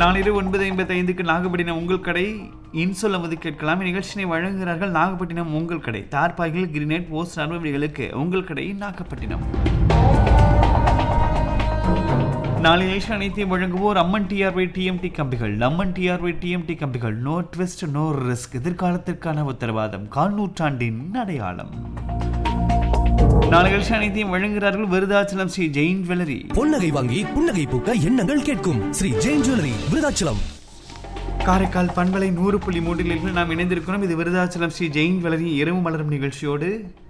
நாளிரவு ஒன்பது ஐம்பத்தி ஐந்துக்கு நாகப்பட்டினம் உங்கள் கடை இன்சொல் அமது கேட்கலாம் இந்நிகழ்ச்சியை வழங்குகிறார்கள் நாகப்பட்டினம் உங்கள் கடை தார்பாய்கள் கிரினேட் போஸ்ட் நடவடிக்கைகளுக்கு உங்கள் கடை நாகப்பட்டினம் நாளை நிகழ்ச்சி அனைத்தையும் வழங்குவோர் அம்மன் டிஆர்ஒய் டிஎம்டி கம்பிகள் அம்மன் டிஆர்ஒய் டிஎம்டி கம்பிகள் நோ ட்விஸ்ட் நோ ரிஸ்க் எதிர்காலத்திற்கான உத்தரவாதம் கால் நூற்றாண்டின் அடையாளம் நாளை நிகழ்ச்சி அனைத்தையும் வழங்குகிறார்கள் விருதாச்சலம் ஸ்ரீ ஜெயின் ஜுவல்லரி பொன்னகை வாங்கி புன்னகை பூக்க எண்ணங்கள் கேட்கும் ஸ்ரீ ஜெயின் ஜுவல்லரி விருதாச்சலம் காரைக்கால் பண்பலை நூறு புள்ளி மூன்றில் நாம் இணைந்திருக்கிறோம் இது விருதாச்சலம் ஸ்ரீ ஜெயின் வளரி இரவு மலரும் நிகழ்ச்சியோடு